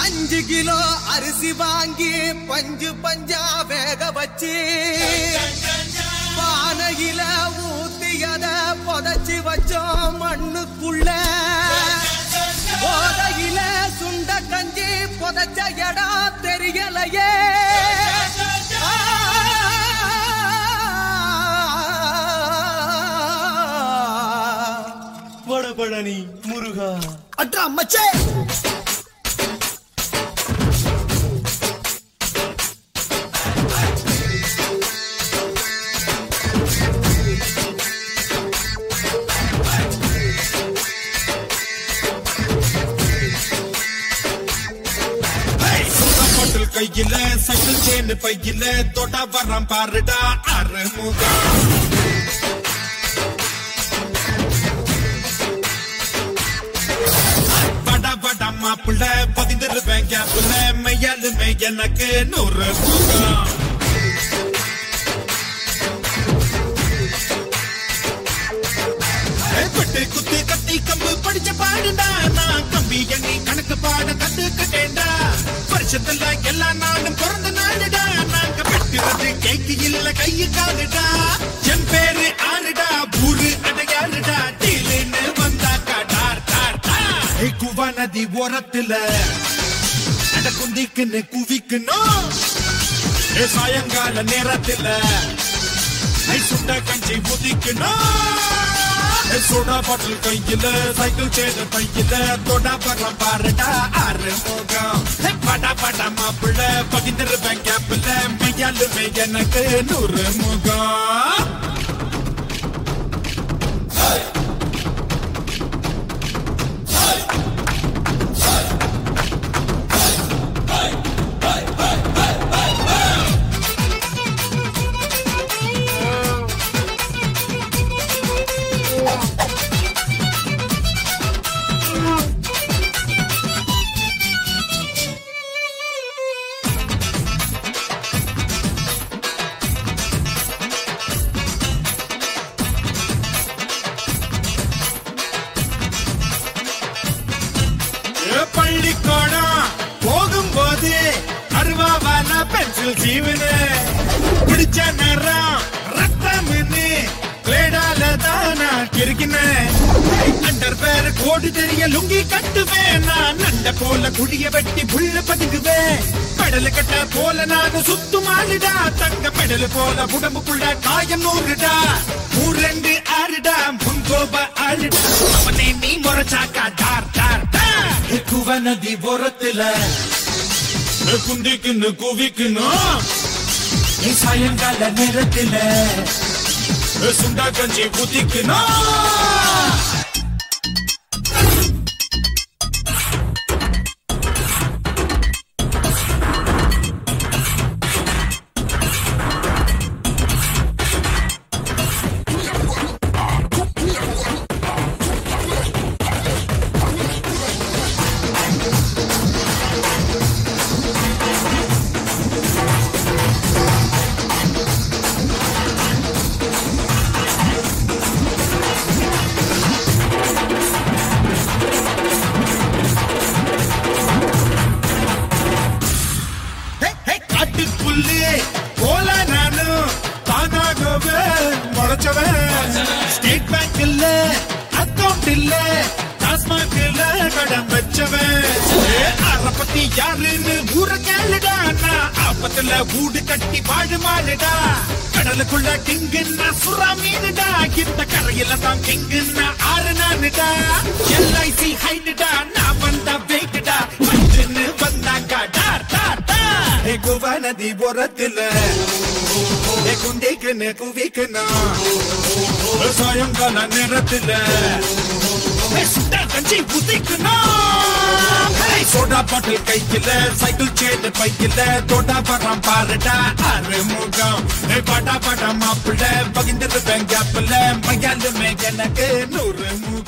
அஞ்சு கிலோ அரிசி வாங்கி பஞ்சு பஞ்சா வேக வச்சு பானையில ஊத்தியத புதைச்சி வச்சோம் மண்ணுக்குள்ள போதையில சுண்ட கஞ்சி புதைச்ச இடம் தெரியலையே வடபழனி முருகா அட்ரா மச்சே பாட்டில் கையில சைக்கிள் சேனு பையில தொட வரம் பாருடா அறுமுகம் வட வட மாப்பிள்ள பதிந்திருவேன் கேப்புல மையாலுமே எனக்கு நூறு முகம் பட்டு குத்து கத்தி கம்பு படிச்ச பாடுடா நான் கம்பி எண்ணி கணக்கு பாட கத்து கட்டேன்டா வருஷத்துல எல்லா நாளும் பிறந்த நாளுடா நாங்க பெற்றது கேக்கு இல்ல கையு காலுடா என் பேரு ஆறுடா ஊரு அடையாறுடா டீலுன்னு வந்தாக்கா டார் டார் டார் ஏய், குவா நதி ஓரத்துல அட குந்திக்குன்னு குவிக்கணும் ஏ, சாயங்கால நேரத்துல ஐ சுண்ட கஞ்சி முதிக்கணும் சோடா பாட்டில் கையில சைக்கிள் சேத பையில தொட பரம் பாருடா ஆறு முகம் பட பட மாப்பிள்ள பகிர்ந்துருப்பேன் கேப்பில் மையாலுமே எனக்கு நூறு முகம் ஏ, பள்ளிக்கூடம் போகும்போது அருவாவால பென்சில் சீவுனு பிடிச்ச நேரம் ரத்தம்னு பிளேடால தான் நான் கிறுக்கினேன் அண்டர் பேர் கோடு தெரிய லுங்கி கட்டுவேன் நான் நண்ட போல குடிய வெட்டி புள்ள பதுங்குவேன் பெடல் கட்ட போல நான் சுத்துமாடுடா தங்க பெடல் போல உடம்புக்குள்ள காயம் நூறுடா ஊரெண்டு ஆறுடா முன்கோப ஆளுடா அவனே நீ முறைச்சாக்கா டார் டார் டார் குவ நதி ஓரத்துல குந்திக்குன்னு குவிக்கணும் நீ சாயங்கால நேரத்துல சுண்டா கஞ்சி குதிக்கணும் காட்டுக்குள்ளே போல நானும் தானாகவே முளைச்சவன் ஸ்டேட் பேங்க் இல்ல அக்கவுண்ட் இல்ல டாஸ்மாக் இல்ல கடன் வச்சவன் அற பத்தி யாருன்னு ஊர கேளுடா நான் ஆபத்துல வீடு கட்டி வாழுமாளுடா கடலுக்குள்ள கிங்குன்னா சுறா மீனுடா இந்த கரையில தான் கிங்குன்னா ஆறு நானுடா எல்ஐசி ஹைடுடா நான் வந்தா வெயிட்டுடா வந்துன்னு வந்தாங்க டார் டார் டார் ஏ குவா நதி ஓரத்துல ஏ குண்டிக்குன்னு குவிக்கணும் சாயங்கால நேரத்துல ஏ சுட்டா கஞ்சி புதிக்கணும் ஏய், சோடா பாட்டில் கையில சைக்கிள் சேட்டு பையில தோட்டா படம் பாருடா ஆறு முகம் ஏ, படா படா மாப்பிள்ள பகிர்ந்துருப்பேன் கேப்பில் மையாலுமே எனக்கு நூறு முகம்